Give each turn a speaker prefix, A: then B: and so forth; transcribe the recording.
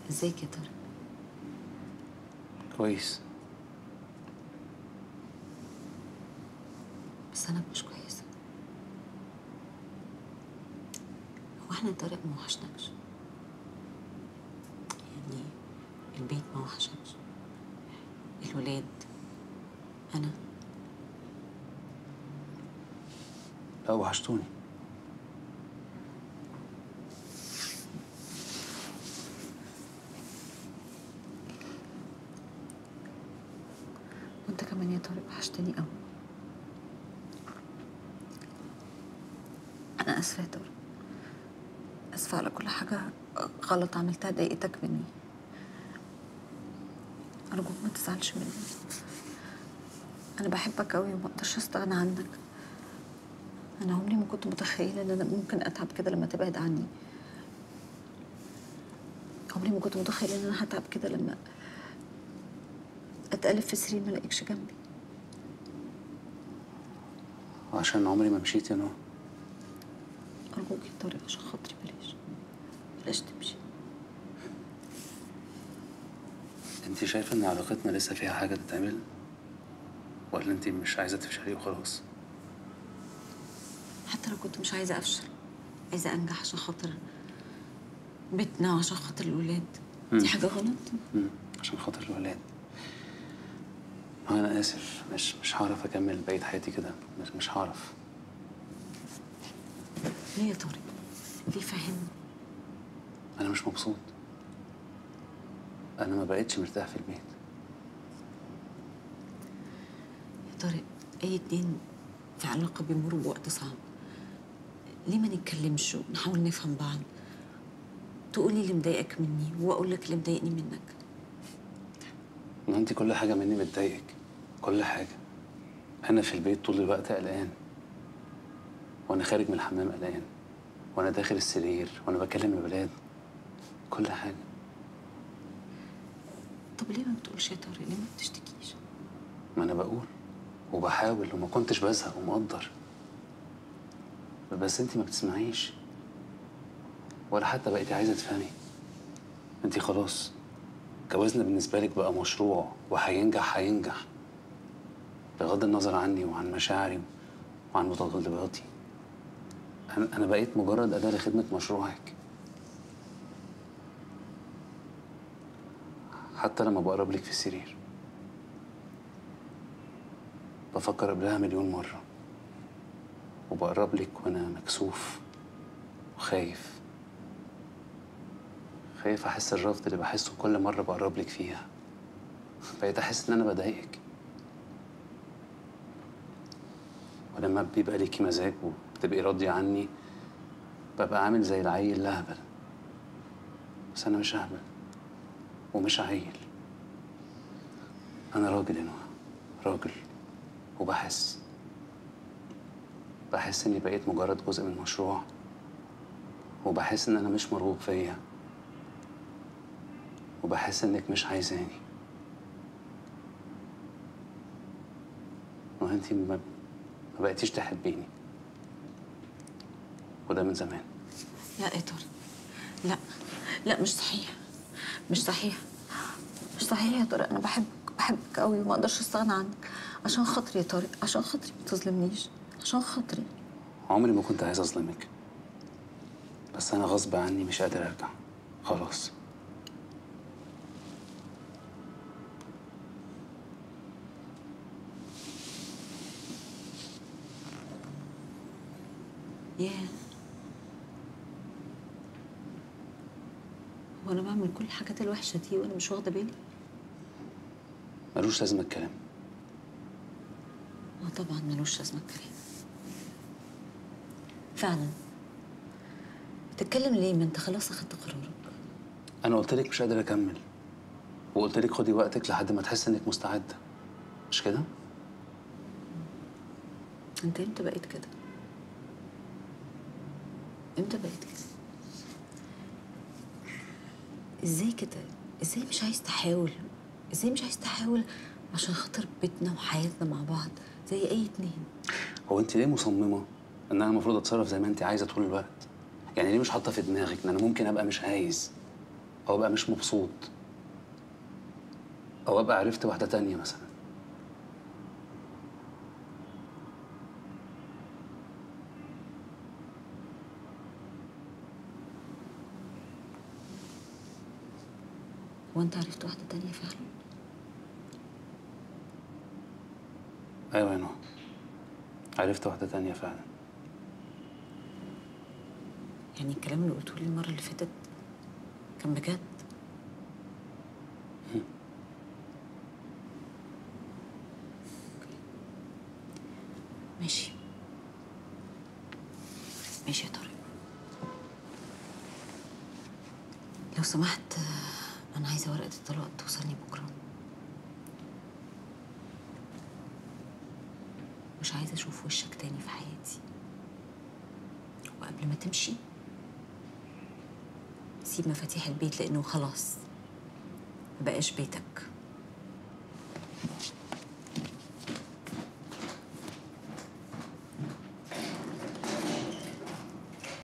A: ازيك يا طارق
B: كويس
A: بس انا مش كويسه هو احنا يا طارق ما وحشناكش يعني البيت ما وحشناش الولاد انا
B: لا وحشتوني
A: وانت كمان يا طارق وحشتني قوي انا اسفه يا طارق اسفه على كل حاجه غلط عملتها ضايقتك مني ارجوك ما تزعلش مني انا بحبك قوي وما اقدرش استغنى عنك انا عمري ما كنت متخيله ان انا ممكن اتعب كده لما تبعد عني عمري ما كنت متخيله ان انا هتعب كده لما اتقلب في سرير ما الاقيكش جنبي
B: عشان عمري ما مشيت يا نور
A: ارجوك يا طارق عشان خاطري بلاش بلاش تمشي
B: انت شايفه ان علاقتنا لسه فيها حاجه تتعمل ولا انت مش عايزه تفشلي وخلاص
A: حتى لو كنت مش عايزه افشل عايزه انجح عشان خاطر بيتنا وعشان خاطر الولاد دي حاجه غلط
B: مم. عشان خاطر الولاد ما انا اسف مش مش هعرف اكمل بقيه حياتي كده مش مش هعرف
A: ليه يا طارق ليه فهمني
B: انا مش مبسوط انا ما بقتش مرتاح في البيت
A: يا طارق اي اتنين في علاقه بيمروا بوقت صعب ليه ما نتكلمش ونحاول نفهم بعض تقولي اللي مضايقك مني واقول لك اللي مضايقني منك
B: ما انت كل حاجه مني بتضايقك كل حاجه انا في البيت طول الوقت قلقان وانا خارج من الحمام قلقان وانا داخل السرير وانا بكلم الولاد كل حاجه
A: طب ليه ما بتقولش يا طارق ليه ما بتشتكيش
B: ما انا بقول وبحاول وما كنتش بزهق ومقدر بس انت ما بتسمعيش ولا حتى بقيتي عايزه تفهمي انت خلاص جوازنا بالنسبه لك بقى مشروع وهينجح هينجح بغض النظر عني وعن مشاعري وعن متطلباتي انا انا بقيت مجرد اداه لخدمه مشروعك حتى لما بقرب لك في السرير بفكر قبلها مليون مرة وبقرب لك وأنا مكسوف وخايف خايف أحس الرفض اللي بحسه كل مرة بقرب لك فيها بقيت أحس إن أنا بضايقك ولما بيبقى ليكي مزاج وبتبقي راضية عني ببقى عامل زي العيل الأهبل بس أنا مش أهبل ومش عيل أنا راجل يا نهى راجل وبحس بحس إني بقيت مجرد جزء من مشروع وبحس إن أنا مش مرغوب فيا وبحس إنك مش عايزاني وأنتي ما ما بقيتيش تحبيني وده من زمان
A: لا يا طارق لا لا مش صحيح مش صحيح مش صحيح يا طارق انا بحبك بحبك قوي وما اقدرش استغنى عنك عشان خاطري يا طارق عشان خاطري ما تظلمنيش عشان خاطري
B: عمري ما كنت عايز أظلمك بس أنا غصب عني مش قادر أرجع خلاص
A: ياه هو انا بعمل كل الحاجات الوحشه دي وانا مش واخده بالي
B: ملوش لازمة الكلام
A: اه طبعا ملوش لازمه الكلام فعلا تتكلم ليه ما انت خلاص اخدت قرارك
B: أنا قلت لك مش قادر أكمل وقلت لك خدي وقتك لحد ما تحس إنك مستعدة مش كده؟
A: انت امتى بقيت كده امتى بقيت كده ازاي كده ازاي مش عايز تحاول ازاي مش عايز تحاول عشان خاطر بيتنا وحياتنا مع بعض زي اي اتنين
B: هو أنت ليه مصممة إن أنا المفروض أتصرف زي ما أنت عايزة طول الوقت؟ يعني ليه مش حاطة في دماغك إن أنا ممكن أبقى مش عايز او ابقى مش مبسوط او ابقى عرفت واحده تانية مثلا
A: وانت عرفت واحده تانية فعلا
B: ايوه يا نهى عرفت واحده تانية فعلا
A: يعني الكلام اللي قلته لي المره اللي فاتت كان بجد أوكي. ماشي ماشي يا طارق لو سمحت آه، انا عايزه ورقه الطلاق توصلني بكره مش عايزه اشوف وشك تاني في حياتي وقبل ما تمشي سيب مفاتيح البيت لانه خلاص مبقاش بيتك